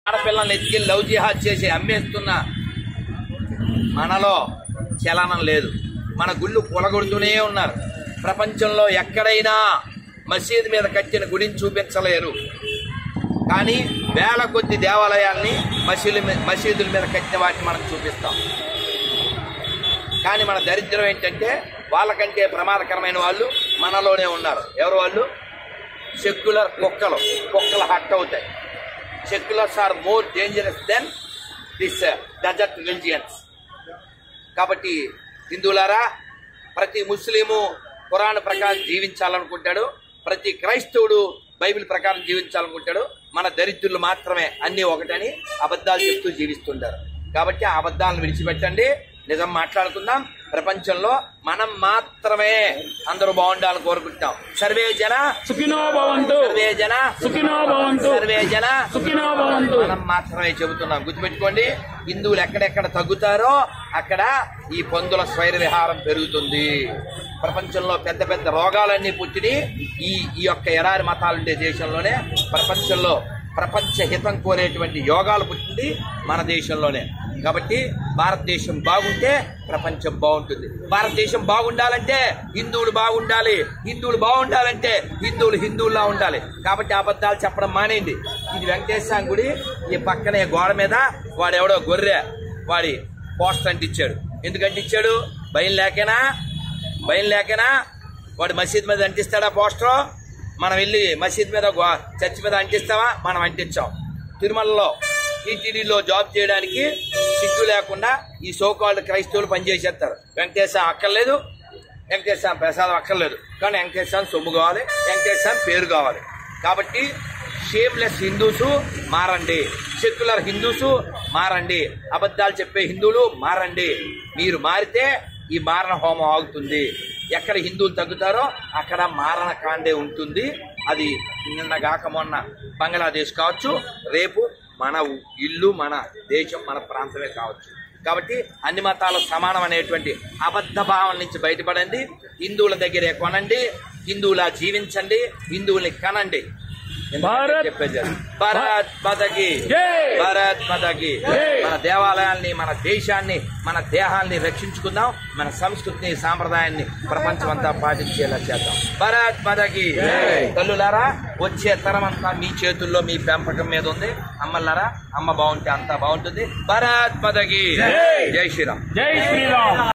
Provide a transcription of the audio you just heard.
ఆడపిల్లల్ని ఎత్తుకెళ్ళి లవ్ జిహాద్ చేసి అమ్మేస్తున్న మనలో చలనం లేదు మన గుళ్ళు పొలగొడుతూనే ఉన్నారు ప్రపంచంలో ఎక్కడైనా మసీద్ మీద కట్టిన గుడిని చూపించలేరు కానీ వేల కొద్ది దేవాలయాల్ని మసీదుల మీద మసీదుల మీద కట్టిన వాటిని మనం చూపిస్తాం కానీ మన దరిద్రం ఏంటంటే వాళ్ళకంటే ప్రమాదకరమైన వాళ్ళు మనలోనే ఉన్నారు ఎవరు వాళ్ళు సెక్యులర్ కుక్కలు కుక్కలు హట్ అవుతాయి seculars are more dangerous than this desert religions కాబట్టి హిందువులారా ప్రతి ముస్లిము ఖురాన్ ప్రకారం జీవించాలనుకుంటాడు ప్రతి క్రైస్తవుడు బైబిల్ ప్రకారం జీవించాలనుకుంటాడు మన దరిద్రులు మాత్రమే అన్నీ ఒకటని అబద్ధాలు చెప్తూ జీవిస్తుంటారు కాబట్టి ఆ అబద్ధాలను విడిచిపెట్టండి నిజం మాట్లాడుకుందాం ప్రపంచంలో మనం మాత్రమే అందరూ బాగుండాలని కోరుకుంటాం సర్వే జన సుఖినో భవంతు సర్వే జన సుఖినో భవంతు సర్వే జన సుఖినో భవంతు మనం మాత్రమే చెబుతున్నాం గుర్తుపెట్టుకోండి హిందువులు ఎక్కడెక్కడ తగ్గుతారో అక్కడ ఈ పందుల స్వైర విహారం పెరుగుతుంది ప్రపంచంలో పెద్ద పెద్ద రోగాలన్నీ పుట్టిని ఈ ఈ యొక్క ఎడారి మతాలుండే దేశంలోనే ప్రపంచంలో ప్రపంచ హితం కోరేటువంటి యోగాలు పుట్టింది మన దేశంలోనే కాబట్టి భారతదేశం బాగుంటే ప్రపంచం బాగుంటుంది భారతదేశం బాగుండాలంటే హిందువులు బాగుండాలి హిందువులు బాగుండాలంటే హిందువులు హిందువుల్లా ఉండాలి కాబట్టి అబద్ధాలు చెప్పడం మానేయండి ఇది వెంకటేశ్వర గుడి ఈ పక్కనే గోడ మీద వాడెవడో గొర్రె వాడి పోస్టర్ అంటించాడు ఎందుకు అంటించాడు భయం లేకేనా భయం లేకేనా వాడు మసీద్ మీద అంటిస్తాడా పోస్టర్ మనం వెళ్ళి మసీద్ మీద గో- చర్చి మీద అంటిస్తావా మనం అంటించాం తిరుమలలో టీటీడీలో జాబ్ చేయడానికి సిగ్గు లేకుండా ఈ సోకాళ్ళు క్రైస్తవులు పనిచేసేస్తారు వెంకటేశ్వర అక్కర్లేదు వెంకటేశ్వర ప్రసాదం అక్కర్లేదు కానీ వెంకటేశ్వర సొమ్ము కావాలి వెంకటేశ్వర పేరు కావాలి కాబట్టి షేమ్లెస్ హిందూస్ మారండి సెక్యులర్ హిందూస్ మారండి అబద్ధాలు చెప్పే హిందువులు మారండి మీరు మారితే ఈ మారణ హోమం ఆగుతుంది ఎక్కడ హిందువులు తగ్గుతారో అక్కడ మారణ కాండే ఉంటుంది అది నిన్న గాక మొన్న బంగ్లాదేశ్ కావచ్చు రేపు మన ఇల్లు మన దేశం మన ప్రాంతమే కావచ్చు కాబట్టి అన్ని మతాలు సమానం అనేటువంటి అబద్ధ భావం నుంచి బయటపడండి హిందువుల దగ్గరే కొనండి హిందువులా జీవించండి హిందువుల్ని కనండి ఎందుకంటే భారత్ చెప్పేది అది. భారత్ మాతకి జై! భారత్ మాతకి జై! మన దేవాలయాల్ని మన దేశాన్ని మన దేహాల్ని రక్షించుకుందాం మన సంస్కృతిని సాంప్రదాయాన్ని ప్రపంచం అంతా పాటించేలా చేద్దాం భారత్ మాతకి జై! తల్లులారా వచ్చే తరం అంతా మీ చేతుల్లో మీ పెంపకం మీద ఉంది అమ్మలారా అమ్మ బాగుంటే అంతా బాగుంటుంది భారత్ మాతకి జై! జై శ్రీరామ్ జై శ్రీరామ్